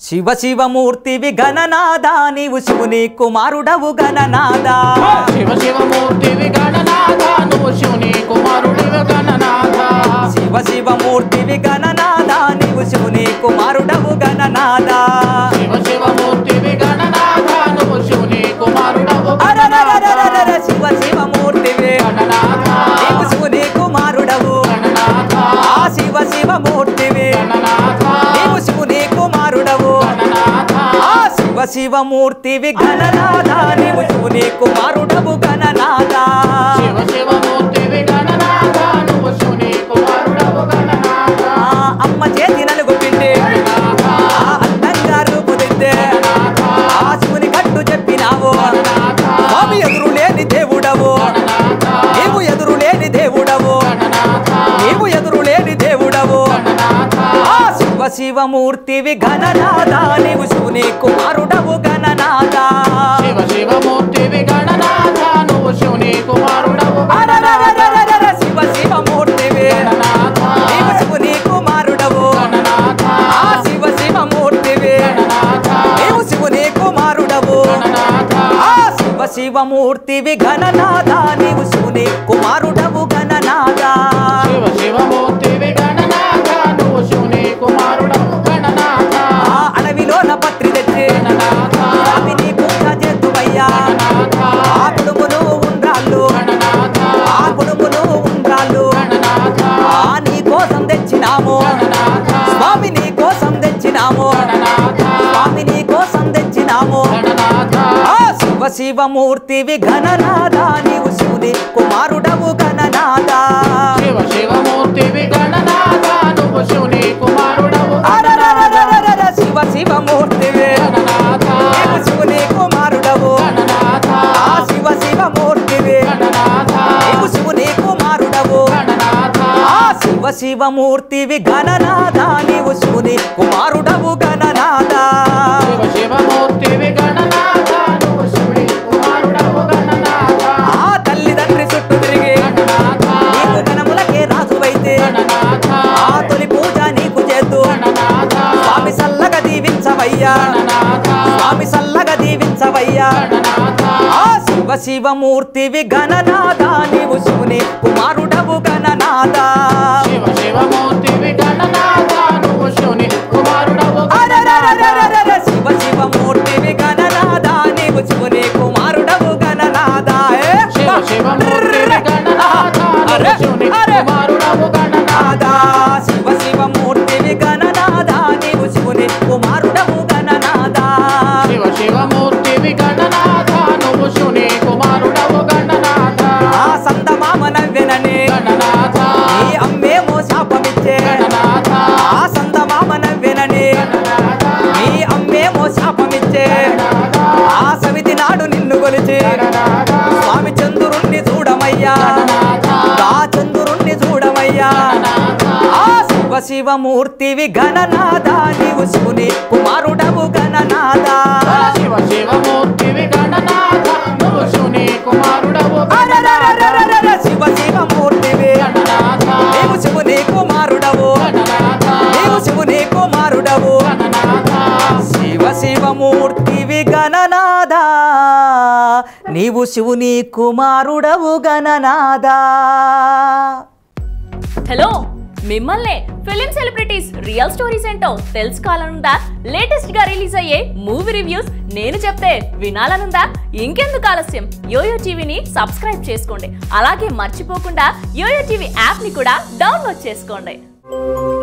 శివ శివమూర్తివి గణనాదా నీవు శివుని కుమారుడవు గణనాదా శివ శివమూర్తివి గణనాథ నువ్వు శివుని కుమారుడివి గణనాథ శివ శివమూర్తివి గణనాదా నీవు శివుని కుమారుడవు గణనాదా శివ శివమూర్తివి గణనాథ నువ్వు శివుని కుమారుడవు అరరరరరరర శివ శివమూర్తివి గణనాథ నీవు శివుని కుమారుడవు గణనాథ ఆ శివ శివమూర్తివి గణనాథ నీవు శివుని కుమారుడవు గణనాథ ఆ శివ శివమూర్తివి గణనాదా నీవు శివుని కుమారుడవు గణనాదా శివ శివమూర్తివి గణనాథ నువ్వు శివుని కుమారుడవు గణనాథ ఆ అమ్మ చేతి నలుగు పిండి గణనాథ ఆ అందంగా రూపుదిద్దే గణనాథ ఆ శివుని కట్టు చెప్పినావు గణనాథ స్వామి ఎదురు లేని దేవుడవు గణనాథ నీవు ఎదురు లేని దేవుడవు గణనాథ నీవు ఎదురు లేని దేవుడవు గణనాథ ఆ శివ శివమూర్తివి గణనాదా నీవు శివుని కుమారుడవు గణనాదా శివ శివమూర్తివి గణనాథ నువ్వు శివుని కుమారుడవు అరరరరరరర శివ శివమూర్తివి గణనాథ నీవు శివుని కుమారుడవు గణనాథ ఆ శివ శివమూర్తివి గణనాథ నీవు శివుని కుమారుడవు గణనాథ ఆ శివ శివమూర్తివి గణనాదా నీవు శివుని కుమారుడవు గణనాదా శివ శివమూర్తివి గణనాథ నువ్వు శివుని కుమారుడవు గణనాథ ఆ అడవిలోన పత్రి తెచ్చి గణనాథ స్వామిని పూజ చేతువయ్యా గణనాథ ఆ కుడుములు ఉండ్రాళ్ళు గణనాథ ఆ కుడుములు ఉండ్రాళ్ళు గణనాథ ఆ నీ కోసం తెచ్చినాము గణనాథ స్వామి నీ కోసం తెచ్చినాము గణనాథ స్వామి నీ కోసం తెచ్చినాము గణనాథ ఆ శివ శివమూర్తివి గణనాదా నీవు శివుని కుమారుడవు గణనాదా శివ శివమూర్తివి గణనాథ నువ్వు శివుని కుమారుడవు అరరరరరరర శివ శివమూర్తివి గణనాథ నీవు శివుని కుమారుడవు గణనాథ ఆ శివ శివమూర్తివి గణనాథ నీవు శివుని కుమారుడవు గణనాథ ఆ శివ శివమూర్తివి గణనాదా నీవు శివుని కుమారుడవు గణనాదా శివ శివమూర్తివి గణనాథ నువ్వు శివుని కుమారుడవు గణనాథ ఆ తల్లిదండ్రి చుట్టూ తిరిగి గణనాథ నీకు గణములకే రాజువైతే గణనాథ ఆ తొలి పూజ నీకు చేద్దు గణనాథ స్వామి సల్లగా దీవించవయ్యా గణనాథ స్వామి సల్లగా దీవించవయ్యా గణనాథ ఆ శివ శివమూర్తివి గణనాదా నీవు శివుని కుమారుడవు గణనాదా శివ శివమూర్తివి గణనాథ నువ్వు శివుని కుమారుడవు అరరరరరరర శివ శివమూర్తివి గణనాదా నీవు శివుని కుమారుడవు గణనాదా ఏ? శివ శివమూర్తివి గణనాథ అరే, నువ్వు శివుని అరే. కుమారుడవు గణనాథ నాదా శివ శివమూర్తివి గణనాదా నీవు శివుని కుమారుడవు గణనాదా శివ శివమూర్తివి గణనాథ నువ్వు శివుని కుమారుడవు గణనాథ ఆ సందమామ నవ్వెనని గణనాథ నీ అమ్మేమో శాపమిచ్చే గణనాథ ఆ సందమామ నవ్వెనని గణనాథ నీ అమ్మేమో శాపమిచ్చే ఆ సమితి నాడు నిన్ను కొలిచి గణనాథ స్వామి చంద్రుణ్ణి చూడమయ్యా గణనాథ ఆ చంద్రుణ్ణి చూడమయ్యా ఆ శివ శివమూర్తివి గణనాదా నీవు శివుని కుమారుడవు గణనాదా శివ శివమూర్తివి గణనాథ నువ్వు శివుని కుమారుడవు అరరరరరరర శివ శివమూర్తివి గణనాథ నీవు శివుని కుమారుడవు గణనాథ నీవు శివుని కుమారుడవు గణనాథ శివ శివమూర్తివి గణనాదా నీవు శివుని కుమారుడవు గణనాదా హలో మిమ్మల్నే ఫిలిం సెలబ్రిటీస్ రియల్ స్టోరీస్ ఏంటో తెలుసుకోవాలనుందా లేటెస్ట్ గా రిలీజ్ అయ్యే మూవీ రివ్యూస్ నేను చెప్తే వినాలనుందా ఇంకెందుకు ఆలస్యం యోయో టీవీని సబ్స్క్రైబ్ చేసుకోండి అలాగే మర్చిపోకుండా యోయో టీవీ యాప్ ని కూడా డౌన్లోడ్ చేసుకోండి